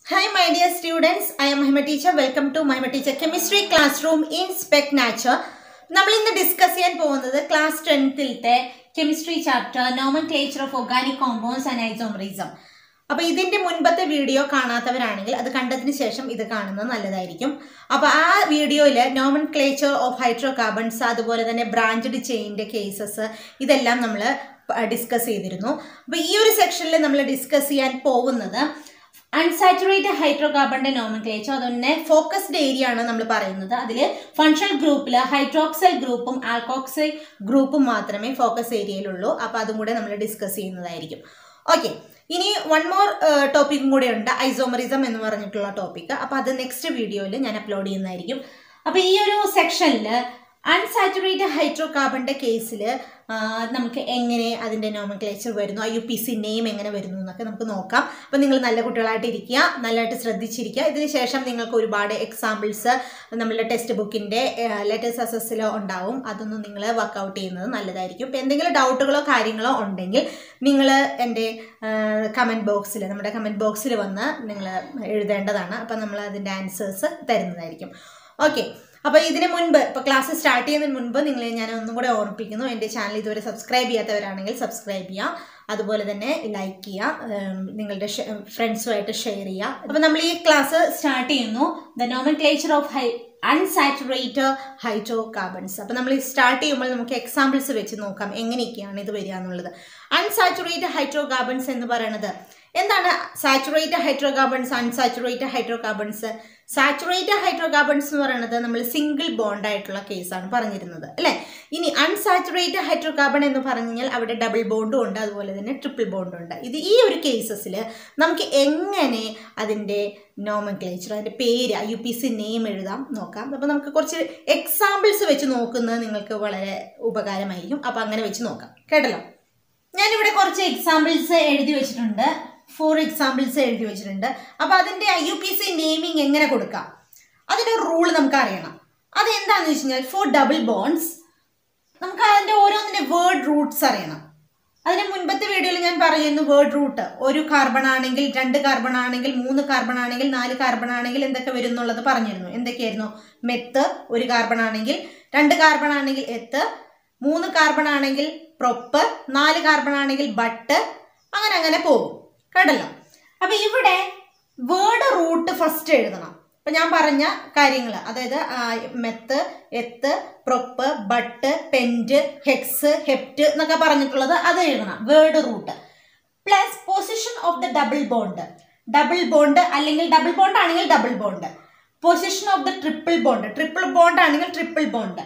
Hi, my dear students. I am Mahima teacher. Welcome to Mahima teacher chemistry classroom in Spec Nature. നമ്മൾ ഇന്ന് discuss ചെയ്യാൻ പോകുന്നത് class ടെൻത്തിലത്തെ chemistry chapter nomenclature of organic compounds and isomerism അപ്പോൾ ഇതിന്റെ മുൻപത്തെ video കാണാത്തവരാണെങ്കിൽ അത് കണ്ടതിന് ശേഷം ഇത് കാണുന്നത് നല്ലതായിരിക്കും അപ്പോൾ ആ വീഡിയോയിൽ nomenclature of hydrocarbons അതുപോലെ തന്നെ ബ്രാഞ്ചഡ് ചെയിൻ്റെ കേസസ് ഇതെല്ലാം നമ്മൾ ഡിസ്കസ് ചെയ്തിരുന്നു അപ്പോൾ ഈ ഒരു സെക്ഷനിൽ നമ്മൾ ഡിസ്കസ് ചെയ്യാൻ പോകുന്നത് അൺസാച്ചുറേറ്റഡ് ഹൈഡ്രോ കാർബണിന്റെ നോമൻക്ലേച്ചർ അതുതന്നെ ഫോക്കസ്ഡ് ഏരിയ ആണ് നമ്മൾ പറയുന്നത് അതിൽ ഫങ്ഷണൽ ഗ്രൂപ്പിൽ ഹൈഡ്രോക്സൈൽ ഗ്രൂപ്പും ആൽക്കോക്സൈൽ ഗ്രൂപ്പും മാത്രമേ ഫോക്കസ് ഏരിയയിലുള്ളൂ അപ്പോൾ അതും കൂടെ നമ്മൾ ഡിസ്കസ് ചെയ്യുന്നതായിരിക്കും ഓക്കെ ഇനി വൺ മോർ ടോപ്പിക്കും കൂടെ ഉണ്ട് ഐസോമറിസം എന്ന് പറഞ്ഞിട്ടുള്ള ടോപ്പിക്ക് അപ്പോൾ അത് നെക്സ്റ്റ് വീഡിയോയിൽ ഞാൻ അപ്ലോഡ് ചെയ്യുന്നതായിരിക്കും അപ്പോൾ ഈ ഒരു സെക്ഷനിൽ അൺസാച്ചുറേറ്റഡ് ഹൈഡ്രോ കാർബണിൻ്റെ കേസിൽ നമുക്ക് എങ്ങനെ അതിൻ്റെ നോമക്ലേച്ചർ വരുന്നു I U P C name എങ്ങനെ വരുന്നു എന്നൊക്കെ നമുക്ക് നോക്കാം അപ്പോൾ നിങ്ങൾ നല്ല കുട്ടികളായിട്ട് ഇരിക്കുക നല്ലതായിട്ട് ശ്രദ്ധിച്ചിരിക്കുക ഇതിന് ശേഷം നിങ്ങൾക്ക് ഒരുപാട് എക്സാമ്പിൾസ് നമ്മളുടെ ടെക്സ്റ്റ് ബുക്കിൻ്റെ ലെറ്റേഴ്സ് അസസ്സിലോ ഉണ്ടാവും അതൊന്നും നിങ്ങൾ വർക്കൗട്ട് ചെയ്യുന്നത് നല്ലതായിരിക്കും ഇപ്പോൾ എന്തെങ്കിലും ഡൗട്ടുകളോ കാര്യങ്ങളോ ഉണ്ടെങ്കിൽ നിങ്ങൾ എൻ്റെ കമൻറ്റ് ബോക്സിൽ നമ്മുടെ കമൻറ്റ് ബോക്സിൽ വന്ന് നിങ്ങൾ എഴുതേണ്ടതാണ് അപ്പോൾ നമ്മൾ അതിൻ്റെ ആൻസേഴ്സ് തരുന്നതായിരിക്കും ഓക്കെ അപ്പോൾ ഇതിന് മുൻപ് ഇപ്പോൾ ക്ലാസ് സ്റ്റാർട്ട് ചെയ്യുന്നതിന് മുൻപ് നിങ്ങളെ ഞാൻ ഒന്നും കൂടെ ഓർമ്മിപ്പിക്കുന്നു എൻ്റെ ചാനൽ ഇതുവരെ സബ്സ്ക്രൈബ് ചെയ്യാത്തവരാണെങ്കിൽ സബ്സ്ക്രൈബ് ചെയ്യുക അതുപോലെ തന്നെ ലൈക്ക് ചെയ്യുക നിങ്ങളുടെ ഫ്രണ്ട്സുമായിട്ട് ഷെയർ ചെയ്യുക അപ്പോൾ നമ്മൾ ഈ ക്ലാസ് സ്റ്റാർട്ട് ചെയ്യുന്നു the nomenclature of high unsaturated hydrocarbons അപ്പോൾ നമ്മൾ സ്റ്റാർട്ട് ചെയ്യുമ്പോൾ നമുക്ക് എക്സാമ്പിൾസ് വെച്ച് നോക്കാം എങ്ങനെയൊക്കെയാണ് ഇത് വരിക എന്നുള്ളത് അൺസാച്ചുറേറ്റഡ് ഹൈഡ്രോ കാർബൺസ് എന്ന് പറയുന്നത് എന്താണ് saturated hydrocarbons unsaturated hydrocarbons saturated hydrocarbons എന്ന് പറയുന്നത് നമ്മൾ സിംഗിൾ ബോണ്ട് ആയിട്ടുള്ള കേസാണ് പറഞ്ഞിരുന്നത് അല്ലേ ഇനി അൺസാച്ചുറേറ്റഡ് ഹൈഡ്രോ കാർബൺ എന്ന് പറഞ്ഞു കഴിഞ്ഞാൽ അവിടെ ഡബിൾ ബോണ്ടും ഉണ്ട് അതുപോലെ തന്നെ ട്രിപ്പിൾ ബോണ്ടും ഉണ്ട് ഇത് ഈ ഒരു കേസസിൽ നമുക്ക് എങ്ങനെ അതിൻ്റെ നോമൻക്ലേച്ചർ അതിൻ്റെ പേര് I U P C name എഴുതാം നോക്കാം അപ്പോൾ നമുക്ക് കുറച്ച് എക്സാമ്പിൾസ് വെച്ച് നോക്കുന്നത് നിങ്ങൾക്ക് വളരെ ഉപകാരമായിരിക്കും അപ്പോൾ അങ്ങനെ വെച്ച് നോക്കാം കേട്ടല്ലോ ഞാനിവിടെ കുറച്ച് എക്സാമ്പിൾസ് എഴുതി വെച്ചിട്ടുണ്ട് ഫോർ എക്സാമ്പിൾസ് എഴുതി വെച്ചിട്ടുണ്ട് അപ്പോൾ അതിൻ്റെ I U P C naming എങ്ങനെ കൊടുക്കാം അതിൻ്റെ റൂൾ നമുക്ക് അറിയണം അത് എന്താണെന്ന് വെച്ച് കഴിഞ്ഞാൽ ഫോർ ഡബിൾ ബോൺസ് നമുക്ക് അതിൻ്റെ ഓരോന്നിൻ്റെ വേർഡ് റൂട്ട്സ് അറിയണം അതിന് മുൻപത്തെ വീഡിയോയിൽ ഞാൻ പറയുന്നു വേർഡ് റൂട്ട് ഒരു കാർബൺ ആണെങ്കിൽ രണ്ട് കാർബൺ ആണെങ്കിൽ മൂന്ന് കാർബൺ ആണെങ്കിൽ നാല് കാർബൺ ആണെങ്കിൽ എന്തൊക്കെ വരും എന്നുള്ളത് പറഞ്ഞിരുന്നു എന്തൊക്കെയായിരുന്നു മെത്ത് ഒരു കാർബൺ ആണെങ്കിൽ രണ്ട് കാർബൺ ആണെങ്കിൽ എത്ത് മൂന്ന് കാർബൺ ആണെങ്കിൽ പ്രൊപ്പ് നാല് കാർബൺ ആണെങ്കിൽ ബട്ട് അങ്ങനെ അങ്ങനെ പോകും കേട്ടല്ലോ അപ്പൊ ഇവിടെ വേർഡ് റൂട്ട് ഫസ്റ്റ് എഴുതണം ഇപ്പൊ ഞാൻ പറഞ്ഞ കാര്യങ്ങൾ അതായത് meth eth prop but pent hex hept എന്നൊക്കെ പറഞ്ഞിട്ടുള്ളത് അത് എഴുതണം word root plus position of the double bond double bond അല്ലെങ്കിൽ ഡബിൾ ബോണ്ട് ആണെങ്കിൽ double bond position of the triple bond triple bond ആണെങ്കിൽ triple bond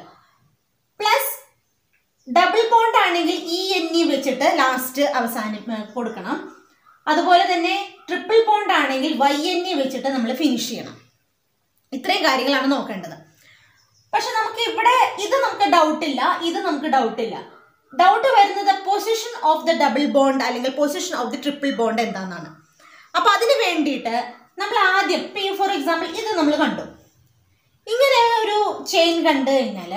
plus double bond ആണെങ്കിൽ E N E വെച്ചിട്ട് last അവസാനം കൊടുക്കണം അതുപോലെ തന്നെ ട്രിപ്പിൾ ബോണ്ട് ആണെങ്കിൽ വൈ എൻ ഇ വെച്ചിട്ട് നമ്മൾ ഫിനിഷ് ചെയ്യണം ഇത്രയും കാര്യങ്ങളാണ് നോക്കേണ്ടത് പക്ഷെ നമുക്ക് ഇവിടെ ഇത് നമുക്ക് ഡൗട്ടില്ല ഇത് നമുക്ക് ഡൗട്ടില്ല ഡൗട്ട് വരുന്നത് position of the double bond അല്ലെങ്കിൽ position of the triple bond എന്താണെന്നാണ് അപ്പൊ അതിന് വേണ്ടിയിട്ട് നമ്മൾ ആദ്യം ഇപ്പം ഫോർ എക്സാമ്പിൾ ഇത് നമ്മൾ കണ്ടു ഇങ്ങനെ ഒരു ചെയിൻ കണ്ടു കഴിഞ്ഞാൽ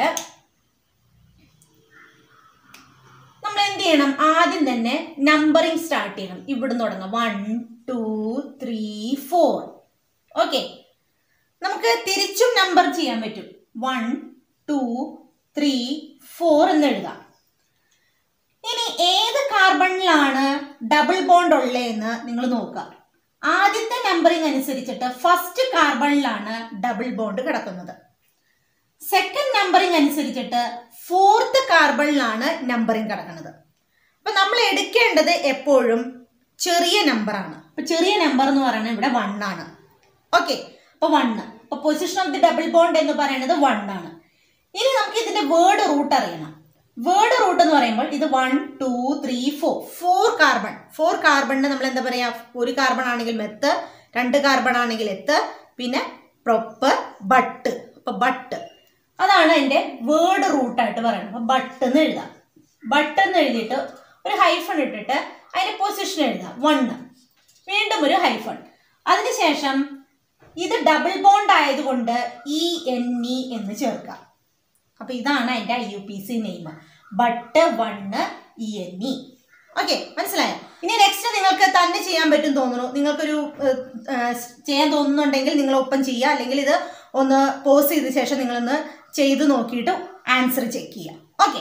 നമ്മൾ എന്ത് ചെയ്യണം ആദ്യം തന്നെ നമ്പറിങ് സ്റ്റാർട്ട് ചെയ്യണം ഇവിടുന്ന് തുടങ്ങാം one two three four okay നമുക്ക് തിരിച്ചും നമ്പർ ചെയ്യാൻ പറ്റും വൺ ടു ത്രീ ഫോർ എന്ന് എഴുതാം ഇനി ഏത് കാർബണിലാണ് ഡബിൾ ബോണ്ട് ഉള്ളതെന്ന് നിങ്ങൾ നോക്കുക ആദ്യത്തെ നമ്പറിങ് അനുസരിച്ചിട്ട് ഫസ്റ്റ് കാർബണിലാണ് ഡബിൾ ബോണ്ട് കിടക്കുന്നത് സെക്കൻഡ് നമ്പറിങ് അനുസരിച്ചിട്ട് ഫോർത്ത് കാർബണിലാണ് നമ്പറിങ് കിടക്കുന്നത് അപ്പൊ നമ്മൾ എടുക്കേണ്ടത് എപ്പോഴും ചെറിയ നമ്പറാണ് അപ്പൊ ചെറിയ നമ്പർ എന്ന് പറയുന്നത് ഇവിടെ വൺ ആണ് ഓക്കെ അപ്പൊ വണ്ണ് അപ്പൊ position of the double bond എന്ന് പറയുന്നത് വൺ ആണ് ഇനി നമുക്ക് ഇതിന്റെ വേർഡ് റൂട്ട് അറിയണം വേർഡ് റൂട്ട് എന്ന് പറയുമ്പോൾ ഇത് one two three four four carbon four കാർബണിന് നമ്മൾ എന്താ പറയാ ഒരു കാർബൺ ആണെങ്കിൽ മെത്ത് രണ്ട് കാർബൺ ആണെങ്കിൽ എത്ത് പിന്നെ പ്രൊപ്പ് ബട്ട് അപ്പൊ ബട്ട് അതാണ് എൻ്റെ വേർഡ് റൂട്ടായിട്ട് പറയുന്നത് അപ്പോൾ ബട്ട് എന്ന് എഴുതാം ബട്ട് എന്ന് എഴുതിയിട്ട് ഒരു ഹൈഫൺ ഇട്ടിട്ട് അതിൻ്റെ പൊസിഷൻ എഴുതാം വണ്ണ് വീണ്ടും ഒരു ഹൈഫൺ അതിനുശേഷം ഇത് ഡബിൾ ബോണ്ട് ആയതുകൊണ്ട് ഇ എൻ ഇ എന്ന് ചേർക്കാം അപ്പൊ ഇതാണ് അതിൻ്റെ I U P C name but one E N E okay മനസ്സിലായോ ഇനി നെക്സ്റ്റ് നിങ്ങൾക്ക് തന്നെ ചെയ്യാൻ പറ്റും തോന്നുന്നു നിങ്ങൾക്കൊരു ഏഹ്, ഏഹ്, ചെയ്യാൻ തോന്നുന്നുണ്ടെങ്കിൽ നിങ്ങൾ ഒപ്പം ചെയ്യുക അല്ലെങ്കിൽ ഇത് ഒന്ന് പോസ് ചെയ്ത ശേഷം നിങ്ങളൊന്ന് ചെയ്ത് നോക്കിയിട്ട് ആൻസർ ചെക്ക് ചെയ്യുക okay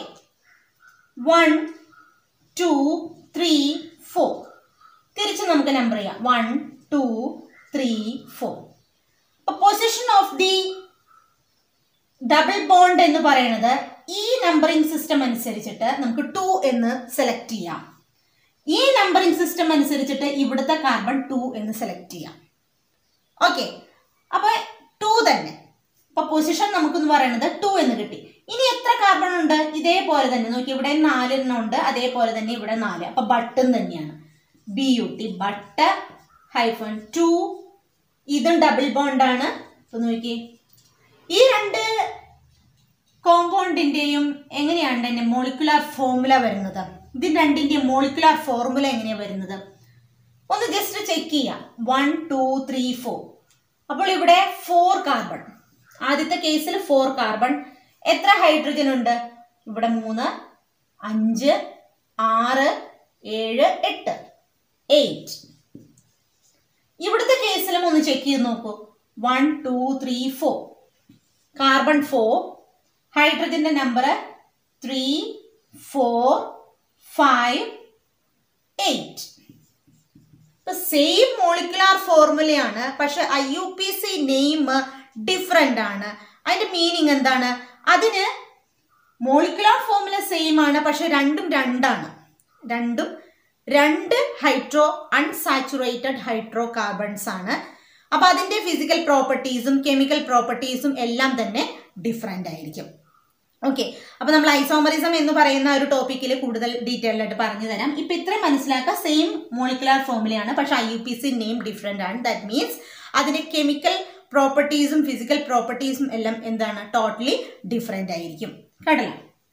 one two three four തിരിച്ച് നമുക്ക് നമ്പർ ചെയ്യാം വൺ ടു ത്രീ ഫോർ അപ്പോൾ position of the double bond എന്ന് പറയുന്നത് ഈ നമ്പറിംഗ് സിസ്റ്റം അനുസരിച്ചിട്ട് നമുക്ക് ടു എന്ന് സെലക്ട് ചെയ്യാം ഈ നമ്പറിംഗ് സിസ്റ്റം അനുസരിച്ചിട്ട് ഇവിടുത്തെ കാർബൺ ടു എന്ന് സെലക്ട് ചെയ്യാം ഓക്കെ അപ്പൊ ടു തന്നെ അപ്പൊ പൊസിഷൻ നമുക്കെന്ന് പറയുന്നത് ടു എന്ന് കിട്ടി ഇനി എത്ര കാർബൺ ഉണ്ട് ഇതേപോലെ തന്നെ നോക്കി ഇവിടെ നാലെണ്ണം ഉണ്ട് അതേപോലെ തന്നെ ഇവിടെ നാല് അപ്പൊ ബട്ടും തന്നെയാണ് B U T but hyphen two ഇതും ഡബിൾ ബോണ്ടാണ് അപ്പൊ നോക്കി ഈ രണ്ട് കോമ്പൗണ്ടിന്റെയും എങ്ങനെയാണ് എൻ്റെ മോളിക്കുലാർ ഫോർമുല വരുന്നത് ഇത് രണ്ടിന്റെയും മോളിക്കുലാർ ഫോർമുല എങ്ങനെയാണ് വരുന്നത് ഒന്ന് ജസ്റ്റ് ചെക്ക് ചെയ്യാം വൺ ടു ത്രീ ഫോർ അപ്പോൾ ഇവിടെ ഫോർ കാർബൺ ആദ്യത്തെ കേസിൽ ഫോർ കാർബൺ എത്ര ഹൈഡ്രജൻ ഉണ്ട് ഇവിടെ മൂന്ന് അഞ്ച് ആറ് ഏഴ് എട്ട് എയ്റ്റ് ഇവിടുത്തെ കേസിലും ഒന്ന് ചെക്ക് ചെയ്ത് നോക്കൂ one two three four carbon four ഹൈഡ്രജന്റെ number three four five eight ഇപ്പൊ സെയിം മോളിക്കുലാർ ഫോർമുലയാണ് പക്ഷെ I U P C name different ആണ് അതിന്റെ മീനിങ് എന്താണ് അതിന് മോളിക്കുലാർ ഫോർമുല സെയിം ആണ് പക്ഷെ രണ്ടും രണ്ടാണ് രണ്ടും രണ്ട് ഹൈഡ്രോ അൺസാച്ചുറേറ്റഡ് ഹൈഡ്രോ കാർബൺസ് ആണ് അപ്പൊ അതിന്റെ ഫിസിക്കൽ പ്രോപ്പർട്ടീസും കെമിക്കൽ പ്രോപ്പർട്ടീസും എല്ലാം തന്നെ ഡിഫറെൻ്റ് ആയിരിക്കും ഓക്കെ അപ്പൊ നമ്മൾ ഐസോമറിസം എന്ന് പറയുന്ന ഒരു ടോപ്പിക്കിൽ കൂടുതൽ ഡീറ്റെയിൽ ആയിട്ട് പറഞ്ഞു തരാം ഇപ്പൊ ഇത്രയും മനസ്സിലാക്കുക സെയിം മോളിക്കുലാർ ഫോർമുലയാണ് പക്ഷെ I U P C name different ആണ് ദാറ്റ് മീൻസ് അതിന്റെ കെമിക്കൽ പ്രോപ്പർട്ടീസും ഫിസിക്കൽ പ്രോപ്പർട്ടീസും എല്ലാം എന്താണ് ടോട്ടലി ഡിഫറെൻ്റ് ആയിരിക്കും കടല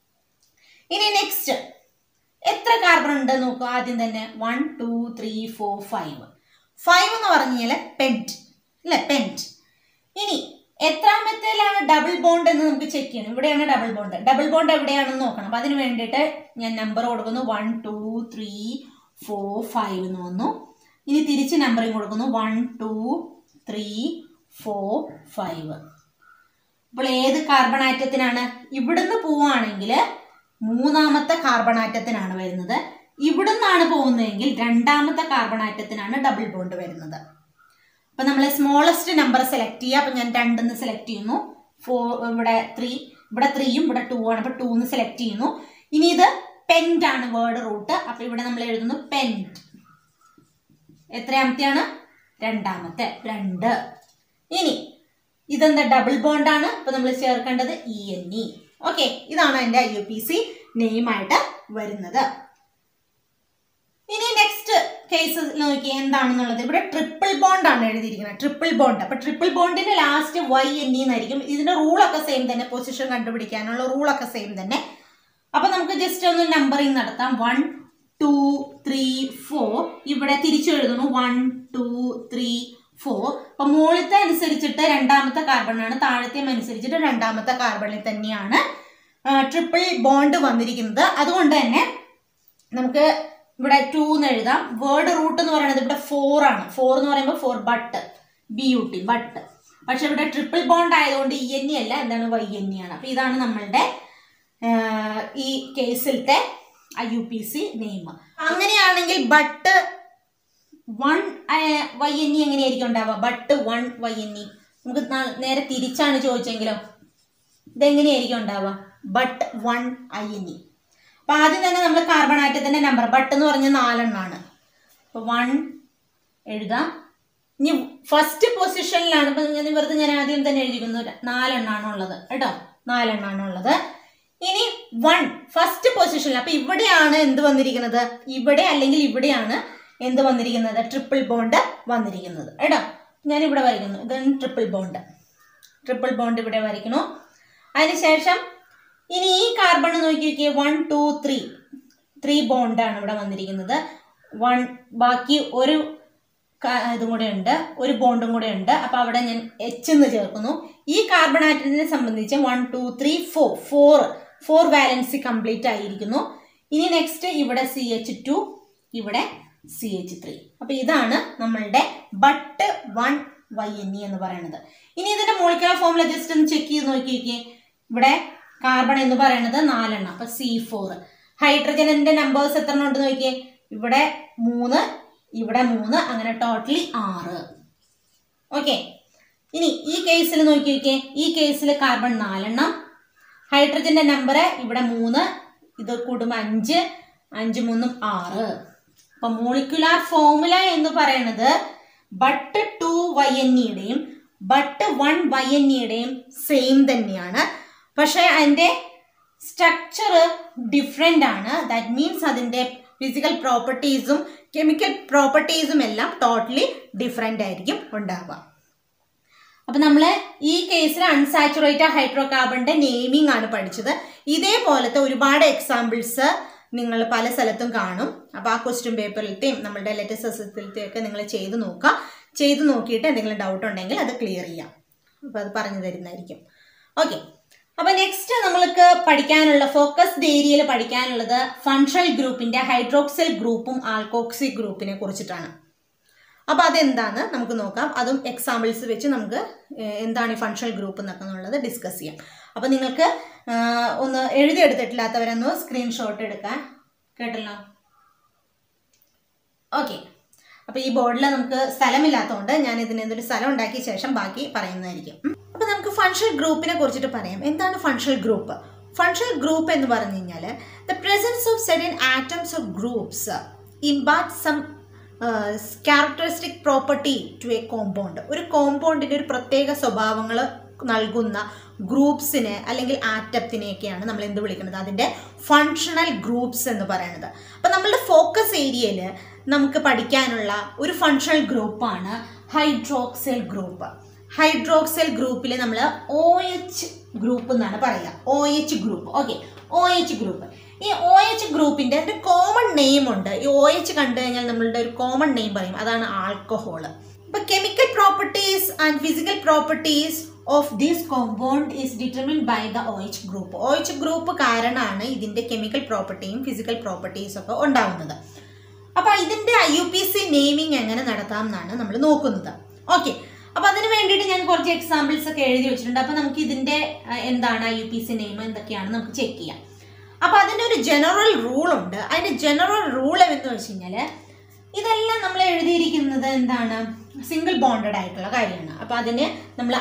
ഇനി നെക്സ്റ്റ് എത്ര കാർബൺ ഉണ്ട് നോക്കൂ ആദ്യം തന്നെ one two three four five five എന്ന് പറഞ്ഞു കഴിഞ്ഞാൽ പെൻറ്റ് അല്ലെ പെൻറ്റ് ഇനി എത്രാമത്തേലാണ് ഡബിൾ ബോണ്ട് എന്ന് നമുക്ക് ചെക്ക് ചെയ്യണം ഇവിടെയാണ് ഡബിൾ ബോണ്ട് ഡബിൾ ബോണ്ട് എവിടെയാണെന്ന് നോക്കണം അപ്പം അതിന് വേണ്ടിയിട്ട് ഞാൻ നമ്പർ കൊടുക്കുന്നു one two three four five എന്ന് വന്നു ഇനി തിരിച്ച് നമ്പറിങ് കൊടുക്കുന്നു one two three four five അപ്പോൾ ഏത് കാർബൺ ആറ്റത്തിനാണ് ഇവിടുന്ന് പോവുകയാണെങ്കിൽ മൂന്നാമത്തെ കാർബൺ ആറ്റത്തിനാണ് വരുന്നത് ഇവിടുന്നാണ് പോകുന്നതെങ്കിൽ രണ്ടാമത്തെ കാർബൺ ആറ്റത്തിനാണ് ഡബിൾ ബോണ്ട് വരുന്നത് അപ്പൊ നമ്മൾ സ്മോളസ്റ്റ് നമ്പർ സെലക്ട് ചെയ്യുക അപ്പൊ ഞാൻ രണ്ടെന്ന് സെലക്ട് ചെയ്യുന്നു ഫോർ ഇവിടെ ത്രീ ഇവിടെ ത്രീയും ഇവിടെ ടു ആണ് അപ്പൊ ടൂന്ന് സെലക്ട് ചെയ്യുന്നു ഇനി ഇത് പെൻറ്റ് ആണ് വേർഡ് റൂട്ട് അപ്പൊ ഇവിടെ നമ്മൾ എഴുതുന്നു പെൻറ്റ് എത്രയാമത്തെയാണ് രണ്ടാമത്തെ രണ്ട് ഇനി ഇതെന്താ ഡബിൾ ബോണ്ടാണ് അപ്പൊ നമ്മൾ ചേർക്കേണ്ടത് ഇ എൻ ഇ ഓക്കെ ഇതാണ് എൻ്റെ ഐ യു പി സി നെയിമായിട്ട് വരുന്നത് ഇനി നെക്സ്റ്റ് കേസ് നോക്കി എന്താണെന്നുള്ളത് ഇവിടെ ട്രിപ്പിൾ ബോണ്ട് ആണ് എഴുതിയിരിക്കുന്നത് ട്രിപ്പിൾ ബോണ്ട് അപ്പൊ ട്രിപ്പിൾ ബോണ്ടിന്റെ ലാസ്റ്റ് വൈ എൻ ഇ എന്നായിരിക്കും ഇതിന്റെ റൂളൊക്കെ സെയിം തന്നെ പൊസിഷൻ കണ്ടുപിടിക്കാനുള്ള റൂളൊക്കെ സെയിം തന്നെ അപ്പൊ നമുക്ക് ജസ്റ്റ് ഒന്ന് നമ്പറിങ് നടത്താം വൺ ടു ത്രീ ഫോർ ഇവിടെ തിരിച്ചു എഴുതുന്നു വൺ ടു ത്രീ ഫോർ അപ്പൊ മുകളിലത്തെ അനുസരിച്ചിട്ട് രണ്ടാമത്തെ കാർബണാണ് താഴത്തെ അനുസരിച്ചിട്ട് രണ്ടാമത്തെ കാർബണിൽ തന്നെയാണ് ട്രിപ്പിൾ ബോണ്ട് വന്നിരിക്കുന്നത് അതുകൊണ്ട് തന്നെ നമുക്ക് ഇവിടെ ടു എന്ന് എഴുതാം വേർഡ് റൂട്ട് എന്ന് പറയുന്നത് ഇവിടെ ഫോർ ആണ് ഫോർ എന്ന് പറയുമ്പോൾ four but B U T but പക്ഷെ ഇവിടെ ട്രിപ്പിൾ ബോണ്ട് ആയതുകൊണ്ട് ഇ എൻ ഇ അല്ല എന്താണ് വൈ എൻ ഇ ആണ് അപ്പൊ ഇതാണ് നമ്മളുടെ ആഹ്, ഈ കേസിലത്തെ I U P C name അങ്ങനെയാണെങ്കിൽ but one Y N E എങ്ങനെയായിരിക്കും ഉണ്ടാവുക but one Y N E നമുക്ക് ന- നേരെ തിരിച്ചാണ് ചോദിച്ചെങ്കിലോ ഇതെങ്ങനെയായിരിക്കും ഉണ്ടാവുക but one I N E അപ്പൊ ആദ്യം തന്നെ നമ്മൾ കാർബൺ ആറ്റത്തിന്റെ നമ്പർ ബട്ട് എന്ന് പറഞ്ഞ നാലെണ്ണാണ് അപ്പൊ വൺ എഴുതാം ഇനി ഫസ്റ്റ് പൊസിഷനിലാണ് ഇപ്പൊ ഞാൻ വെറുതെ ഞാൻ ആദ്യം തന്നെ എഴുതിക്കുന്നു നാലെണ്ണാണ് ഉള്ളത് കേട്ടോ നാലെണ്ണാണ് ഉള്ളത് ഇനി വൺ ഫസ്റ്റ് പൊസിഷനിൽ അപ്പൊ ഇവിടെയാണ് എന്ത് വന്നിരിക്കുന്നത് ഇവിടെ അല്ലെങ്കിൽ ഇവിടെയാണ് എന്ത് വന്നിരിക്കുന്നത് ട്രിപ്പിൾ ബോണ്ട് വന്നിരിക്കുന്നത് കേട്ടോ ഞാൻ ഇവിടെ വരയ്ക്കുന്നു ഇതാണ് ട്രിപ്പിൾ ബോണ്ട് ട്രിപ്പിൾ ബോണ്ട് ഇവിടെ വരയ്ക്കുന്നു അതിനുശേഷം ഇനി ഈ കാർബൺ നോക്കി നോക്കിയേ വൺ ടു ത്രീ ത്രീ ബോണ്ടാണ് ഇവിടെ വന്നിരിക്കുന്നത് വൺ ബാക്കി ഒരു ക- ഇതും കൂടെ ഉണ്ട് ഒരു ബോണ്ടും കൂടെ ഉണ്ട് അപ്പൊ അവിടെ ഞാൻ എച്ച് എന്ന് ചേർക്കുന്നു ഈ കാർബൺ ആറ്റത്തിനെ സംബന്ധിച്ച് one two three four four four valency complete ആയിരിക്കുന്നു ഇനി നെക്സ്റ്റ് ഇവിടെ സി എച്ച് ടു ഇവിടെ സി എച്ച് ത്രീ അപ്പൊ ഇതാണ് നമ്മളുടെ but one Y N E എന്ന് പറയുന്നത് ഇനി ഇതിന്റെ മോളിക്കുലർ ഫോമുല ജസ്റ്റ് ഒന്ന് ചെക്ക് ചെയ്ത് നോക്കി നോക്കിയേ ഇവിടെ കാർബൺ എന്ന് പറയുന്നത് നാലെണ്ണം അപ്പൊ സി ഫോർ ഹൈഡ്രജനിന്റെ നമ്പേഴ്സ് എത്ര എണ്ണം ഉണ്ട് നോക്കിയേ ഇവിടെ മൂന്ന് ഇവിടെ മൂന്ന് അങ്ങനെ ടോട്ടലി ആറ് ഓക്കെ ഇനി ഈ കേസിൽ നോക്കി നോക്കിയേ ഈ കേസിൽ കാർബൺ നാലെണ്ണം ഹൈഡ്രജന്റെ നമ്പർ ഇവിടെ മൂന്ന് ഇത് കൂടുമ്പോൾ അഞ്ച് അഞ്ച് മൂന്നും ആറ് അപ്പൊ മോളിക്കുലാർ ഫോമുല എന്ന് പറയുന്നത് ബട്ട് ടു വൈ എൻ ഇയുടെയും ബട്ട് വൺ വൈ എൻ ഇയുടെയും സെയിം തന്നെയാണ് പക്ഷേ അതിൻ്റെ സ്ട്രക്ചർ ഡിഫറെൻ്റ് ആണ് ദാറ്റ് മീൻസ് അതിൻ്റെ ഫിസിക്കൽ പ്രോപ്പർട്ടീസും കെമിക്കൽ പ്രോപ്പർട്ടീസും എല്ലാം ടോട്ടലി ഡിഫറെൻ്റ് ആയിരിക്കും ഉണ്ടാവുക അപ്പം നമ്മൾ ഈ കേസിൽ അൺസാച്ചുറേറ്റഡ് ഹൈഡ്രോ കാർബണിന്റെ നെയിമിംഗ് ആണ് പഠിച്ചത് ഇതേപോലത്തെ ഒരുപാട് എക്സാമ്പിൾസ് നിങ്ങൾ പല സ്ഥലത്തും കാണും അപ്പോൾ ആ ക്വസ്റ്റ്യൻ പേപ്പറിലത്തെയും നമ്മളുടെ ലേറ്റസ്റ്റ് അസത്തിലത്തെയും ഒക്കെ നിങ്ങൾ ചെയ്ത് നോക്കുക ചെയ്ത് നോക്കിയിട്ട് എന്തെങ്കിലും ഡൗട്ട് ഉണ്ടെങ്കിൽ അത് ക്ലിയർ ചെയ്യാം അപ്പോൾ അത് പറഞ്ഞു തരുന്നതായിരിക്കും ഓക്കെ അപ്പോൾ നെക്സ്റ്റ് നമ്മൾക്ക് പഠിക്കാനുള്ള ഫോക്കസ്ഡ് ഏരിയയിൽ പഠിക്കാനുള്ളത് ഫങ്ഷണൽ ഗ്രൂപ്പിന്റെ ഹൈഡ്രോക്സിൽ ഗ്രൂപ്പും ആൽക്കോക്സി ഗ്രൂപ്പിനെ കുറിച്ചിട്ടാണ് അപ്പോൾ അതെന്താന്ന് നമുക്ക് നോക്കാം അതും എക്സാമ്പിൾസ് വെച്ച് നമുക്ക് ഏഹ്, എന്താണ് ഈ ഫങ്ഷണൽ ഗ്രൂപ്പ് എന്നൊക്കെ എന്നുള്ളത് ഡിസ്കസ് ചെയ്യാം അപ്പോൾ നിങ്ങൾക്ക് ആഹ്, ഒന്ന് എഴുതിയെടുത്തിട്ടില്ലാത്തവരൊന്ന് സ്ക്രീൻഷോട്ട് എടുക്കാൻ കേട്ടല്ലോ ഓക്കെ അപ്പോൾ ഈ ബോർഡിൽ നമുക്ക് സ്ഥലമില്ലാത്തതുകൊണ്ട് ഞാൻ ഇതിന് എന്തൊരു സ്ഥലം ഉണ്ടാക്കിയ ശേഷം ബാക്കി പറയുന്നതായിരിക്കും അപ്പോൾ നമുക്ക് ഫങ്ഷണൽ ഗ്രൂപ്പിനെ കുറിച്ചിട്ട് പറയാം എന്താണ് ഫങ്ഷണൽ ഗ്രൂപ്പ് ഫങ്ഷണൽ ഗ്രൂപ്പ് എന്ന് പറഞ്ഞു കഴിഞ്ഞാൽ the presence of certain atoms of groups impart some characteristic property to a compound ഒരു കോമ്പൗണ്ടിൻ്റെ ഒരു പ്രത്യേക സ്വഭാവങ്ങൾ നൽകുന്ന ഗ്രൂപ്പ്സിനെ അല്ലെങ്കിൽ ആറ്റത്തിനെയൊക്കെയാണ് നമ്മൾ എന്ത് വിളിക്കുന്നത് അതിൻ്റെ ഫങ്ഷണൽ ഗ്രൂപ്പ്സ് എന്ന് പറയുന്നത് അപ്പം നമ്മളുടെ ഫോക്കസ് ഏരിയയിൽ നമുക്ക് പഠിക്കാനുള്ള ഒരു ഫങ്ഷണൽ ഗ്രൂപ്പാണ് ഹൈഡ്രോക്സൽ ഗ്രൂപ്പ് ഹൈഡ്രോക്സൽ ഗ്രൂപ്പിൽ നമ്മൾ ഒ എച്ച് ഗ്രൂപ്പ് എന്നാണ് പറയുക O H group okay O H group ഈ ഒ എച്ച് ഗ്രൂപ്പിന്റെ ഒരു കോമൺ നെയിം ഉണ്ട് ഈ ഒ എച്ച് കണ്ടു കഴിഞ്ഞാൽ നമ്മളുടെ ഒരു കോമൺ നെയിം പറയും അതാണ് ആൽക്കഹോൾ ഇപ്പൊ chemical properties and physical properties of this compound is determined by the O H group O H group കാരണമാണ് ഇതിന്റെ കെമിക്കൽ പ്രോപ്പർട്ടിയും ഫിസിക്കൽ പ്രോപ്പർട്ടീസും ഒക്കെ ഉണ്ടാവുന്നത് അപ്പൊ ഇതിന്റെ I U P C naming എങ്ങനെ നടത്താം എന്നാണ് നമ്മൾ നോക്കുന്നത് ഓക്കെ അപ്പൊ അതിന് വേണ്ടിയിട്ട് ഞാൻ കുറച്ച് എക്സാമ്പിൾസ് ഒക്കെ എഴുതി വെച്ചിട്ടുണ്ട് അപ്പൊ നമുക്ക് ഇതിന്റെ ആ, എന്താണ് I U P C name എന്തൊക്കെയാണ് നമുക്ക് ചെക്ക് ചെയ്യാം അപ്പൊ അതിന്റെ ഒരു ജനറൽ റൂൾ ഉണ്ട് അതിന്റെ ജനറൽ റൂൾ എന്ന് വെച്ച് കഴിഞ്ഞാല് ഇതെല്ലാം നമ്മൾ എഴുതിയിരിക്കുന്നത് എന്താണ് സിംഗിൾ ബോണ്ടഡ് ആയിട്ടുള്ള കാര്യമാണ് അപ്പൊ അതിന് നമ്മൾ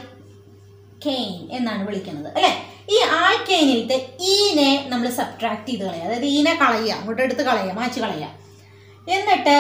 ആൽക്കെയിൻ എന്നാണ് വിളിക്കുന്നത് അല്ലെ ഈ ആൽക്കെയിനിലത്തെ ഈനെ നമ്മൾ സബ്ട്രാക്ട് ചെയ്ത് കളയുക അതായത് ഈനെ കളയുക അങ്ങോട്ട് എടുത്ത് കളയുക മാച്ച് കളയുക എന്നിട്ട്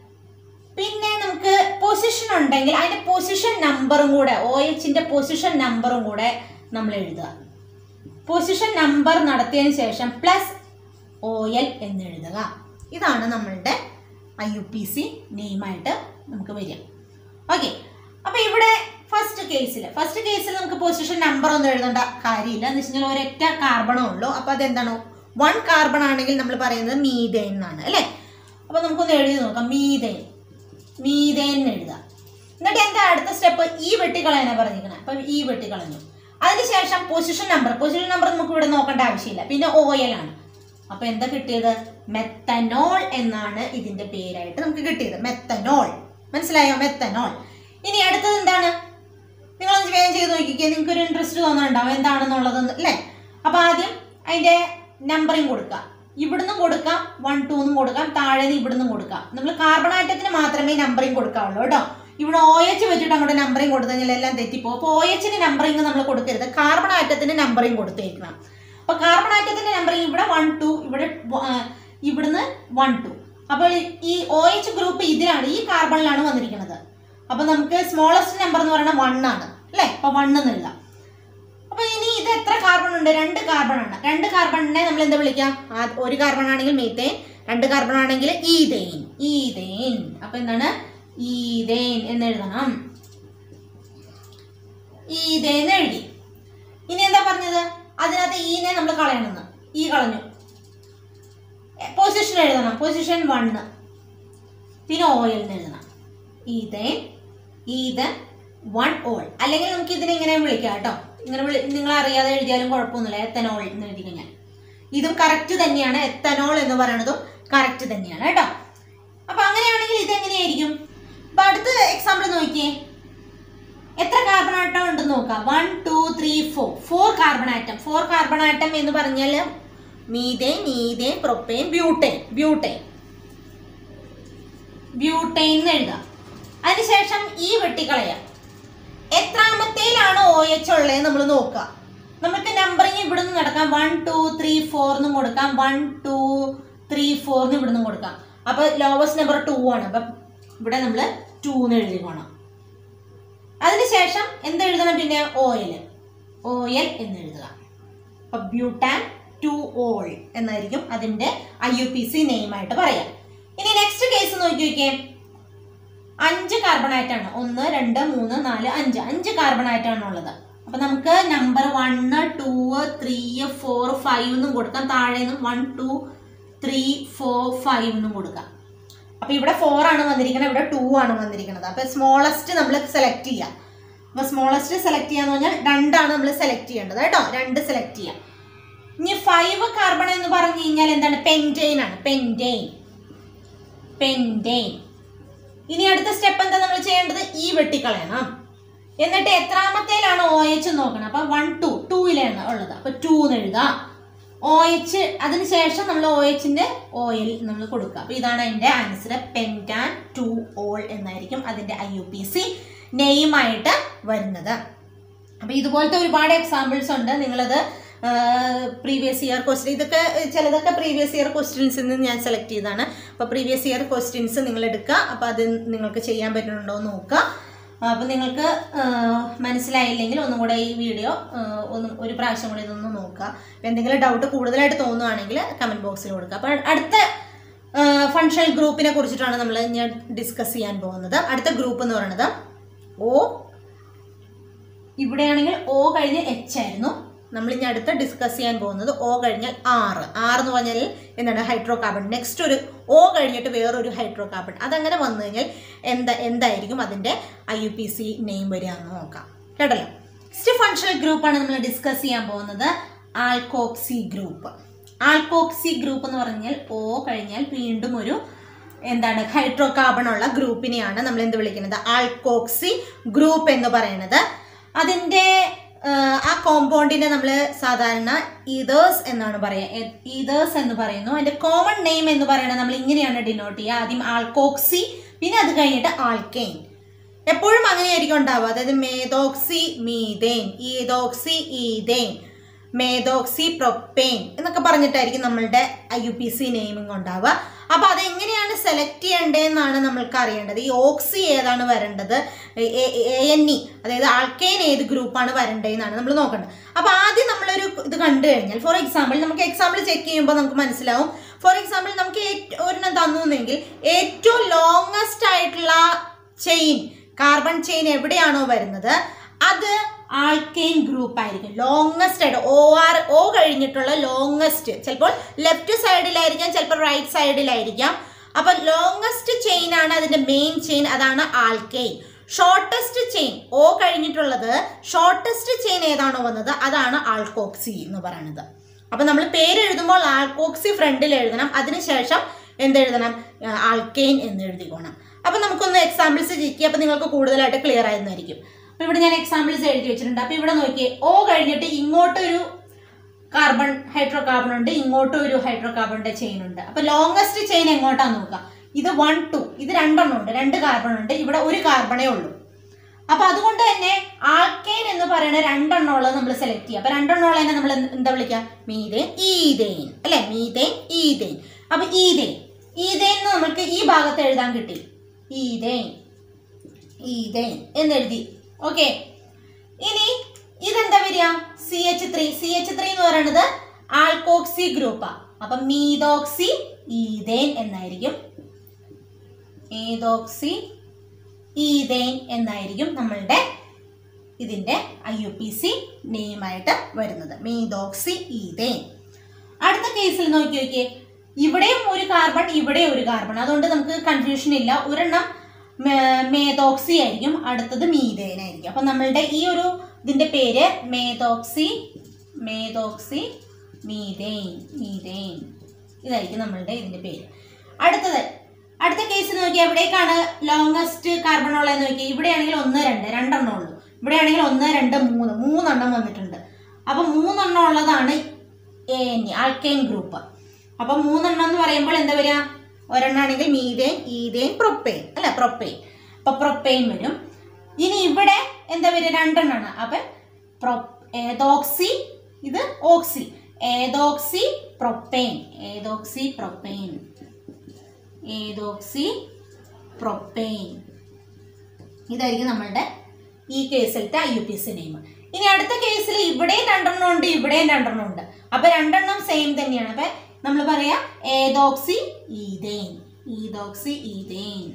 പിന്നെ നമുക്ക് പൊസിഷൻ ഉണ്ടെങ്കിൽ അതിന്റെ പൊസിഷൻ നമ്പറും കൂടെ ഒ എച്ചിന്റെ പൊസിഷൻ നമ്പറും കൂടെ നമ്മൾ എഴുതുക പൊസിഷൻ നമ്പർ നടത്തിയതിന് ശേഷം പ്ലസ് ഒ എൽ എന്ന് എഴുതുക ഇതാണ് നമ്മളുടെ ഐ യു പി സി നെയിമായിട്ട് നമുക്ക് വരിക ഓക്കെ അപ്പൊ ഇവിടെ ഫസ്റ്റ് കേസിൽ ഫസ്റ്റ് കേസിൽ നമുക്ക് പൊസിഷൻ നമ്പർ ഒന്നും എഴുതേണ്ട കാര്യമില്ല എന്ന് വെച്ച് കഴിഞ്ഞാൽ ഒരൊറ്റ കാർബണേ ഉള്ളൂ അപ്പൊ അതെന്താണ് വൺ കാർബൺ ആണെങ്കിൽ നമ്മൾ പറയുന്നത് മീതേൻ എന്നാണ് അല്ലേ അപ്പൊ നമുക്കൊന്ന് എഴുതി നോക്കാം മീതേൻ മീതേൻ എന്ന് എഴുതാം എന്നിട്ട് എന്താ അടുത്ത സ്റ്റെപ്പ് ഈ വെട്ടിക്കളയാനാ പറഞ്ഞിരിക്കുന്നത് അപ്പൊ ഈ വെട്ടിക്കളഞ്ഞു അതിനുശേഷം പൊസിഷൻ നമ്പർ പൊസിഷൻ നമ്പർ നമുക്ക് ഇവിടെ നോക്കേണ്ട ആവശ്യമില്ല പിന്നെ ഓയിൽ ആണ് അപ്പൊ എന്താ കിട്ടിയത് മെത്തനോൾ എന്നാണ് ഇതിന്റെ പേരായിട്ട് നമുക്ക് കിട്ടിയത് മെത്തനോൾ മനസ്സിലായോ മെത്തനോൾ ഇനി അടുത്തത് എന്താണ് നിങ്ങളൊന്ന് വേഗം ചെയ്ത് നോക്കിക്കേ നിങ്ങൾക്ക് ഒരു ഇൻട്രസ്റ്റ് തോന്നുന്നുണ്ടാവും എന്താണെന്നുള്ളത് അല്ലേ അപ്പൊ ആദ്യം അതിന്റെ നമ്പറിങ് കൊടുക്കുക ഇവിടുന്നും കൊടുക്കാം വൺ ടു എന്നും കൊടുക്കാം താഴെ നിന്ന് ഇവിടുന്നും കൊടുക്കാം നമ്മൾ കാർബൺ ആറ്റത്തിന് മാത്രമേ നമ്പറിങ് കൊടുക്കാവുള്ളൂ കേട്ടോ ഇവിടെ ഒ എച്ച് വെച്ചിട്ട് അങ്ങോട്ട് നമ്പറിങ് കൊടുത്തു കഴിഞ്ഞാൽ എല്ലാം തെറ്റിപ്പോകും അപ്പോൾ ഒ എച്ചിന് നമ്പറിങ് നമ്മൾ കൊടുക്കരുത് കാർബൺ ആറ്റത്തിന് നമ്പറിങ് കൊടുത്തേക്കണം അപ്പൊ കാർബൺ ആറ്റത്തിന്റെ നമ്പറിങ് ഇവിടെ വൺ ടു ഇവിടെ വ- ആ, ഇവിടുന്ന് വൺ ടു അപ്പോൾ ഈ ഒ എച്ച് ഗ്രൂപ്പ് ഇതിലാണ് ഈ കാർബണിലാണ് വന്നിരിക്കുന്നത് അപ്പൊ നമുക്ക് സ്മോളസ്റ്റ് നമ്പർ എന്ന് പറയുന്നത് വൺ ആണ് അല്ലേ അപ്പൊ വൺ എന്ന് എഴുതാം അപ്പൊ ഇനി ഇത് എത്ര കാർബൺ ഉണ്ട് രണ്ട് കാർബൺ ആണ് രണ്ട് കാർബണിനെ നമ്മൾ എന്താ വിളിക്കാം ആ- ഒരു കാർബൺ ആണെങ്കിൽ മീത്തേൻ രണ്ട് കാർബൺ ആണെങ്കിൽ ഈതേൻ ഈതേൻ അപ്പൊ എന്താണ് ഈതേൻ എന്ന് എഴുതണം ഈതേൻ എഴുതി ഇനി എന്താ പറഞ്ഞത് അതിനകത്ത് ഈനെ നമ്മൾ കളയണമെന്ന് ഈ കളഞ്ഞു പൊസിഷൻ എഴുതണം പൊസിഷൻ വണ്ണ് പിന്നെ ഓയിൽ എന്ന് എഴുതണം ഈതേൻ ഈതൻ വൺ ഓൾ അല്ലെങ്കിൽ നമുക്ക് ഇതിനെ ഇങ്ങനെ വിളിക്കാം കേട്ടോ ഇങ്ങനെ വിളി നിങ്ങൾ അറിയാതെ എഴുതിയാലും കുഴപ്പമൊന്നുമില്ല എത്തനോൾ എന്ന് എഴുതി കഴിഞ്ഞാൽ ഇതും കറക്റ്റ് തന്നെയാണ് എത്തനോൾ എന്ന് പറയുന്നതും കറക്റ്റ് തന്നെയാണ് കേട്ടോ അപ്പൊ അങ്ങനെയാണെങ്കിൽ ഇത് എങ്ങനെയായിരിക്കും അപ്പൊ അടുത്ത എക്സാമ്പിൾ നോക്കിയേ എത്ര കാർബൺ ആറ്റം ഉണ്ടെന്ന് നോക്കാം one two three four four carbon ആറ്റം ഫോർ കാർബൺ ആറ്റം എന്ന് പറഞ്ഞാൽ methane ethane propane butane butane butane എന്ന് എഴുതാം അതിനുശേഷം ഈ വെട്ടിക്കളയാം എത്രാമത്തേലാണ് ഒ എച്ച് ഉള്ളത് നമ്മൾ നോക്കുക നമുക്ക് നമ്പറിങ് ഇവിടെ നിന്ന് നടക്കാം വൺ ടു ത്രീ ഫോർ എന്നും കൊടുക്കാം വൺ ടു ത്രീ ഫോർ എന്ന് ഇവിടെ നിന്നും കൊടുക്കാം അപ്പൊ ലോവസ്റ്റ് നമ്പർ ടു ആണ് അപ്പം ഇവിടെ നമ്മൾ ടു എന്ന് എഴുതി പോകണം അതിനുശേഷം എന്തെഴുതണം പിന്നെ ഓയിൽ ഓയിൽ എന്ന് എഴുതുക അപ്പൊ ബ്യൂട്ടാൻ ടു ഓൾ എന്നായിരിക്കും അതിന്റെ ഐ യു പി സി നെയിമായിട്ട് പറയാം ഇനി നെക്സ്റ്റ് കേസ് നോക്കി നോക്കിയേ അഞ്ച് കാർബൺ ആയിട്ടാണ് ഒന്ന് രണ്ട് മൂന്ന് നാല് അഞ്ച് അഞ്ച് കാർബൺ ആയിട്ടാണ് ഉള്ളത് അപ്പൊ നമുക്ക് number one two three four five എന്നും കൊടുക്കാം താഴെ നിന്നും one two three four five എന്നും കൊടുക്കാം അപ്പൊ ഇവിടെ ഫോർ ആണ് വന്നിരിക്കുന്നത് ഇവിടെ ടു ആണ് വന്നിരിക്കുന്നത് അപ്പൊ സ്മോളസ്റ്റ് നമ്മൾ സെലക്ട് ചെയ്യാം അപ്പൊ സ്മോളസ്റ്റ് സെലക്ട് ചെയ്യാന്ന് പറഞ്ഞാൽ രണ്ടാണ് നമ്മൾ സെലക്ട് ചെയ്യേണ്ടത് കേട്ടോ രണ്ട് സെലക്ട് ചെയ്യാം ഇനി ഫൈവ് കാർബൺ എന്ന് പറഞ്ഞു കഴിഞ്ഞാൽ എന്താണ് പെൻറ്റെയിൻ ആണ് പെൻറ്റെയിൻ പെൻറ്റെയിൻ ഇനി അടുത്ത സ്റ്റെപ്പ് എന്താ നമ്മൾ ചെയ്യേണ്ടത് ഈ വെട്ടിക്കളയണം എന്നിട്ട് എത്രാമത്തേലാണ് ഒ എച്ച് നോക്കണം അപ്പൊ വൺ ടു ടൂയിലാണ് ഉള്ളത് അപ്പൊ ടു എന്ന് എഴുതാം ഒ എച്ച് അതിനുശേഷം നമ്മൾ ഒ എച്ചിന്റെ ഓയിൽ നമ്മൾ കൊടുക്കുക അപ്പൊ ഇതാണ് അതിന്റെ ആൻസർ പെൻറ്റാൻ ടു ഓൾ എന്നായിരിക്കും അതിന്റെ ഐ യു പി സി നെയിമായിട്ട് വരുന്നത് അപ്പൊ ഇതുപോലത്തെ ഒരുപാട് എക്സാമ്പിൾസ് ഉണ്ട് നിങ്ങളത് പ്രീവിയസ് ഇയർ ക്വസ്റ്റ്യൻ ഇതൊക്കെ ചിലതൊക്കെ പ്രീവിയസ് ഇയർ ക്വസ്റ്റ്യൻസിൽ നിന്ന് ഞാൻ സെലക്ട് ചെയ്തതാണ് അപ്പോൾ പ്രീവിയസ് ഇയർ ക്വസ്റ്റ്യൻസ് നിങ്ങൾ എടുക്കുക അപ്പോൾ അത് നിങ്ങൾക്ക് ചെയ്യാൻ പറ്റുന്നുണ്ടോ എന്ന് നോക്കുക അപ്പോൾ നിങ്ങൾക്ക് ആ, മനസ്സിലായില്ലെങ്കിൽ ഒന്നും കൂടെ ഈ വീഡിയോ ഒന്നും ഒരു പ്രാവശ്യം കൂടി ഇതൊന്ന് നോക്കുക അപ്പോൾ എന്തെങ്കിലും ഡൗട്ട് കൂടുതലായിട്ട് തോന്നുകയാണെങ്കിൽ കമൻറ്റ് ബോക്സിൽ കൊടുക്കുക അപ്പോൾ അടുത്ത ഫങ്ഷണൽ ഗ്രൂപ്പിനെ കുറിച്ചിട്ടാണ് നമ്മൾ ഞാൻ ഡിസ്കസ് ചെയ്യാൻ പോകുന്നത് അടുത്ത ഗ്രൂപ്പ് എന്ന് പറയുന്നത് ഓ ഇവിടെയാണെങ്കിൽ ഓ കഴിഞ്ഞ് എച്ച് ആയിരുന്നു നമ്മൾ ഇനി അടുത്ത് ഡിസ്കസ് ചെയ്യാൻ പോകുന്നത് ഓ കഴിഞ്ഞാൽ ആറ് ആറ് എന്ന് പറഞ്ഞാൽ എന്താണ് ഹൈഡ്രോ കാർബൺ നെക്സ്റ്റ് ഒരു ഓ കഴിഞ്ഞിട്ട് വേറൊരു ഹൈഡ്രോ കാർബൺ അതങ്ങനെ വന്നു കഴിഞ്ഞാൽ എന്താ എന്തായിരിക്കും അതിൻ്റെ I U P C name വരിക എന്ന് നോക്കാം കേട്ടല്ലോ നെക്സ്റ്റ് ഫങ്ഷണൽ ഗ്രൂപ്പാണ് നമ്മൾ ഡിസ്കസ് ചെയ്യാൻ പോകുന്നത് ആൽക്കോക്സി ഗ്രൂപ്പ് ആൽക്കോക്സി ഗ്രൂപ്പ് എന്ന് പറഞ്ഞാൽ ഓ കഴിഞ്ഞാൽ വീണ്ടും ഒരു എന്താണ് ഹൈഡ്രോ കാർബൺ ഉള്ള ഗ്രൂപ്പിനെയാണ് നമ്മൾ എന്ത് വിളിക്കുന്നത് ആൽക്കോക്സി ഗ്രൂപ്പ് എന്ന് പറയുന്നത് അതിൻ്റെ ആഹ്, ആ കോമ്പൗണ്ടിനെ നമ്മൾ സാധാരണ ഈതേഴ്സ് എന്നാണ് പറയുക ഈതേഴ്സ് എന്ന് പറയുന്നു അതിന്റെ കോമൺ നെയിം എന്ന് പറയുന്നത് നമ്മൾ ഇങ്ങനെയാണ് ഡിനോട്ട് ചെയ്യുക ആദ്യം ആൽക്കോക്സി പിന്നെ അത് കഴിഞ്ഞിട്ട് ആൽക്കെയിൻ എപ്പോഴും അങ്ങനെയായിരിക്കും ഉണ്ടാവുക അതായത് methoxy methane ethoxy ethane methoxy propane എന്നൊക്കെ പറഞ്ഞിട്ടായിരിക്കും നമ്മളുടെ I U P C naming ഉണ്ടാവുക അപ്പോൾ അതെങ്ങനെയാണ് സെലക്ട് ചെയ്യേണ്ടതെന്നാണ് നമ്മൾക്ക് അറിയേണ്ടത് ഈ ഓക്സി ഏതാണ് വരേണ്ടത് എ എൻ ഇ അതായത് ആൾക്കെയിൻ ഏത് ഗ്രൂപ്പാണ് വരേണ്ടതെന്നാണ് നമ്മൾ നോക്കേണ്ടത് അപ്പോൾ ആദ്യം നമ്മളൊരു ഇത് കണ്ടു കഴിഞ്ഞാൽ ഫോർ എക്സാമ്പിൾ നമുക്ക് എക്സാമ്പിൾ ചെക്ക് ചെയ്യുമ്പോൾ നമുക്ക് മനസ്സിലാവും ഫോർ എക്സാമ്പിൾ നമുക്ക് ഏറ്റ- ഒരെണ്ണം തന്നുവെങ്കിൽ ഏറ്റവും ലോങ്ങസ്റ്റ് ആയിട്ടുള്ള ചെയിൻ കാർബൺ ചെയിൻ എവിടെയാണോ വരുന്നത് അത് ആൾക്കെയിൻ ഗ്രൂപ്പ് ആയിരിക്കും ലോങ്ങസ്റ്റ് ആയിട്ട് ഒ ആർ ഒ കഴിഞ്ഞിട്ടുള്ള ലോങ്ങസ്റ്റ് ചിലപ്പോൾ ലെഫ്റ്റ് സൈഡിലായിരിക്കാം ചിലപ്പോൾ റൈറ്റ് സൈഡിലായിരിക്കാം അപ്പൊ ലോങ്ങസ്റ്റ് ചെയിൻ ആണ് അതിന്റെ മെയിൻ ചെയിൻ അതാണ് ആൾക്കെയിൻ ഷോർട്ടസ്റ്റ് ചെയിൻ ഓ കഴിഞ്ഞിട്ടുള്ളത് ഷോർട്ടസ്റ്റ് ചെയിൻ ഏതാണോ വന്നത് അതാണ് ആൾക്കോക്സി എന്ന് പറയുന്നത് അപ്പൊ നമ്മൾ പേര് എഴുതുമ്പോൾ ആൾക്കോക്സി ഫ്രണ്ടിൽ എഴുതണം അതിനുശേഷം എന്തെഴുതണം ആൾക്കെയിൻ എന്ന് എഴുതിക്കോണം അപ്പൊ നമുക്കൊന്ന് എക്സാമ്പിൾസ് ചിക്കി അപ്പൊ നിങ്ങൾക്ക് കൂടുതലായിട്ട് ക്ലിയർ ആയിരുന്നായിരിക്കും അപ്പൊ ഇവിടെ ഞാൻ എക്സാമ്പിൾസ് എഴുതി വെച്ചിട്ടുണ്ട് അപ്പൊ ഇവിടെ നോക്കിയേ ഓ കഴിഞ്ഞിട്ട് ഇങ്ങോട്ടൊരു കാർബൺ ഹൈഡ്രോ കാർബൺ ഉണ്ട് ഇങ്ങോട്ടും ഒരു ഹൈഡ്രോ കാർബണിന്റെ ചെയിൻ ഉണ്ട് അപ്പൊ ലോങ്ങസ്റ്റ് ചെയിൻ എങ്ങോട്ടാന്ന് നോക്കാം ഇത് വൺ ടു ഇത് രണ്ടെണ്ണം ഉണ്ട് രണ്ട് കാർബൺ ഉണ്ട് ഇവിടെ ഒരു കാർബണേ ഉള്ളൂ അപ്പൊ അതുകൊണ്ട് തന്നെ ആൾക്കെയിൻ എന്ന് പറയുന്ന രണ്ടെണ്ണം ഉള്ളത് നമ്മൾ സെലക്ട് ചെയ്യുക അപ്പൊ രണ്ടെണ്ണം ഉള്ളതിനെ നമ്മൾ എന്താ വിളിക്കുക മീതേൻ ഈതേൻ അല്ലെ മീതേൻ ഈതേൻ അപ്പൊ ഈതേൻ ഈതേൻ എന്ന് നമുക്ക് ഈ ഭാഗത്ത് എഴുതാൻ കിട്ടി ഈതേൻ ഈതേൻ എന്നെഴുതി ഓക്കെ ഇനി ഇതെന്താ വരിക C H three C H three എന്ന് പറയുന്നത് ആൽക്കോക്സി ഗ്രൂപ്പാ അപ്പൊ മീതോക്സി ഈതേൻ എന്നായിരിക്കും മീതോക്സി ഈതേൻ എന്നായിരിക്കും നമ്മളുടെ ഇതിന്റെ ഐ യു പി സി നെയിമായിട്ട് വരുന്നത് മീതോക്സി ഈതേൻ അടുത്ത കേസിൽ നോക്കി നോക്കിയേ ഇവിടെയും ഒരു കാർബൺ ഇവിടെ ഒരു കാർബൺ അതുകൊണ്ട് നമുക്ക് കൺഫ്യൂഷൻ ഇല്ല ഒരെണ്ണം മേ- മേതോക്സി ആയിരിക്കും അടുത്തത് മീതേൻ ആയിരിക്കും അപ്പൊ നമ്മളുടെ ഈ ഒരു ഇതിന്റെ പേര് മേതോക്സി മേതോക്സി മീതേൻ മീതേൻ ഇതായിരിക്കും നമ്മളുടെ ഇതിന്റെ പേര് അടുത്തത് അടുത്ത കേസ് നോക്കി എവിടേക്കാണ് ലോങ്സ്റ്റ് കാർബൺ ഉള്ളതെന്ന് നോക്കി ഇവിടെയാണെങ്കിൽ ഒന്ന് രണ്ട് രണ്ടെണ്ണം ഉള്ളൂ ഇവിടെയാണെങ്കിൽ ഒന്ന് രണ്ട് മൂന്ന് മൂന്നെണ്ണം വന്നിട്ടുണ്ട് അപ്പൊ മൂന്നെണ്ണം ഉള്ളതാണ് എ എൻ ആൽക്കൈൻ ഗ്രൂപ്പ് അപ്പൊ മൂന്നെണ്ണം എന്ന് പറയുമ്പോൾ എന്താ വരിക ഒരെണ്ണാണെങ്കിൽ മീതേൻ ഈതേൻ പ്രൊപ്പെയിൻ അല്ല പ്രൊപ്പെയിൻ അപ്പൊ പ്രൊപ്പെയിൻ വരും ഇനി ഇവിടെ എന്താ വരിക രണ്ടെണ്ണമാണ് അപ്പൊ പ്രൊ ഏതോക്സി ഇത് oxy ethoxy propane ethoxy propane ethoxy propane ഇതായിരിക്കും നമ്മളുടെ ഈ കേസിലത്തെ I U P S name ഇനി അടുത്ത കേസിൽ ഇവിടെയും രണ്ടെണ്ണം ഉണ്ട് ഇവിടെയും രണ്ടെണ്ണം ഉണ്ട് അപ്പൊ രണ്ടെണ്ണം സെയിം തന്നെയാണ് അപ്പൊ നമ്മൾ പറയാ ethoxy ethane ethoxy ethane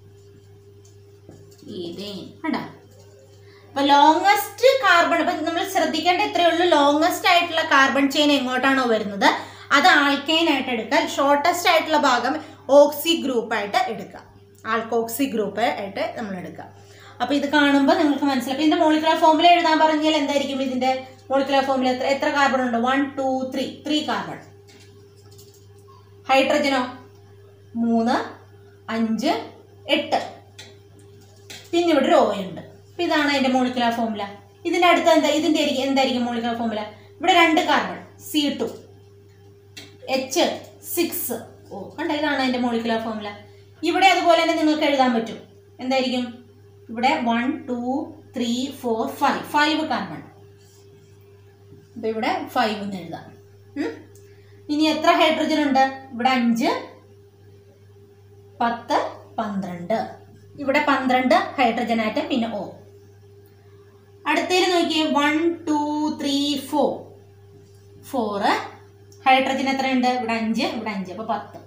ethane കണ്ടോ അപ്പൊ ലോങ്ങസ്റ്റ് കാർബൺ അപ്പൊ നമ്മൾ ശ്രദ്ധിക്കേണ്ട ഇത്രയേ ഉള്ളൂ ലോങ്ങസ്റ്റ് ആയിട്ടുള്ള കാർബൺ ചെയിൻ എങ്ങോട്ടാണോ വരുന്നത് അത് ആൾക്കൈൻ ആയിട്ട് എടുക്കുക ഷോർട്ടസ്റ്റ് ആയിട്ടുള്ള ഭാഗം ഓക്സി ഗ്രൂപ്പ് ആയിട്ട് എടുക്കുക ആൾക്കോക്സി ഗ്രൂപ്പ് ആയിട്ട് നമ്മൾ എടുക്കുക അപ്പൊ ഇത് കാണുമ്പോൾ നിങ്ങൾക്ക് മനസ്സിലാവും ഇതിന്റെ മോളിക്കുലർ ഫോമുല എഴുതാൻ പറഞ്ഞാൽ എന്തായിരിക്കും ഇതിന്റെ മോളിക്കുലർ ഫോമുല എത്ര എത്ര കാർബൺ ഉണ്ട് one two three three carbon ഹൈഡ്രജനോ മൂന്ന് അഞ്ച് എട്ട് പിന്നെ ഇവിടെ ഒരു O ഉണ്ട് അപ്പൊ ഇതാണ് അതിന്റെ മോളിക്കുലർ ഫോമുല ഇതിന്റെ അടുത്ത് എന്താ ഇതിന്റെ ആയിരിക്കും- എന്തായിരിക്കും മോളിക്കുലർ ഫോമുല ഇവിടെ രണ്ട് carbon C two H six O കണ്ട ഇതാണ് അതിന്റെ മോളിക്കുലർ ഫോമുല ഇവിടെ അതുപോലെ തന്നെ നിങ്ങൾക്ക് എഴുതാൻ പറ്റും എന്തായിരിക്കും ഇവിടെ one two three four five five carbon അപ്പൊ ഇവിടെ ഫൈവ് എന്ന് എഴുതാം ഉം? ഇനി എത്ര ഹൈഡ്രജൻ ഉണ്ട് ഇവിടെ അഞ്ച് പത്ത് പന്ത്രണ്ട് ഇവിടെ പന്ത്രണ്ട് ഹൈഡ്രജൻ ആറ്റം പിന്നെ ഓ അടുത്തേല് നോക്കിയേ one two three four four hydrogen എത്രയുണ്ട് ഇവിടെ അഞ്ച് ഇവിടെ അഞ്ച് അപ്പൊ പത്ത്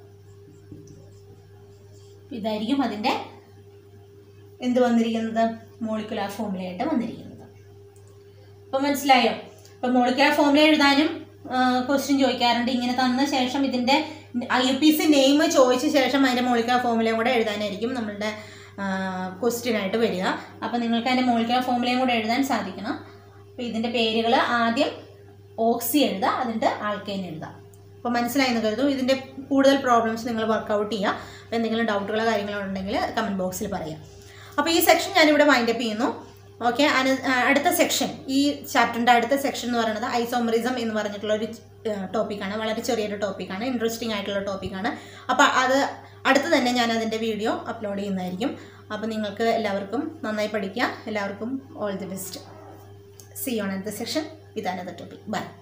ഇതായിരിക്കും അതിന്റെ എന്ത് വന്നിരിക്കുന്നത് മോളിക്കുലാർ ഫോമുലയായിട്ട് വന്നിരിക്കുന്നത് അപ്പൊ മനസ്സിലായോ അപ്പൊ മോളിക്കുലാർ ഫോമുല എഴുതാനും ക്വസ്റ്റ്യൻ ചോദിക്കാറുണ്ട് ഇങ്ങനെ തന്ന ശേഷം ഇതിന്റെ I U P C name ചോദിച്ച ശേഷം അതിന്റെ മോളിക്കുലാർ ഫോമുലയും കൂടെ എഴുതാനായിരിക്കും നമ്മളുടെ ക്വസ്റ്റ്യൻ ആയിട്ട് വരിക അപ്പൊ നിങ്ങൾക്ക് അതിന്റെ മോളിക്കുലാർ ഫോമുലയും കൂടെ എഴുതാൻ സാധിക്കണം അപ്പൊ ഇതിന്റെ പേരുകൾ ആദ്യം ഓക്സി എഴുതുക അതിന്റെ ആൾക്കൈൻ എഴുതുക അപ്പോൾ മനസ്സിലായെന്ന് കരുതും ഇതിന്റെ കൂടുതൽ പ്രോബ്ലംസ് നിങ്ങൾ വർക്കൗട്ട് ചെയ്യുക അപ്പോൾ എന്തെങ്കിലും ഡൗട്ടുകളോ കാര്യങ്ങളോ ഉണ്ടെങ്കിൽ കമന്റ് ബോക്സിൽ പറയാം അപ്പോൾ ഈ സെക്ഷൻ ഞാനിവിടെ വൈൻഡപ്പ് ചെയ്യുന്നു ഓക്കെ അടുത്ത സെക്ഷൻ ഈ ചാപ്റ്ററിൻ്റെ അടുത്ത സെക്ഷൻ എന്ന് പറയുന്നത് ഐസോമറിസം എന്ന് പറഞ്ഞിട്ടുള്ള ഒരു ടോപ്പിക്കാണ് വളരെ ചെറിയൊരു ടോപ്പിക്കാണ് ഇൻട്രസ്റ്റിംഗ് ആയിട്ടുള്ള ടോപ്പിക്കാണ് അപ്പോൾ അത് അടുത്ത് തന്നെ ഞാൻ അതിൻ്റെ വീഡിയോ അപ്ലോഡ് ചെയ്യുന്നതായിരിക്കും അപ്പോൾ നിങ്ങൾക്ക് എല്ലാവർക്കും നന്നായി പഠിക്കുക എല്ലാവർക്കും all the best see on at the section with another topic by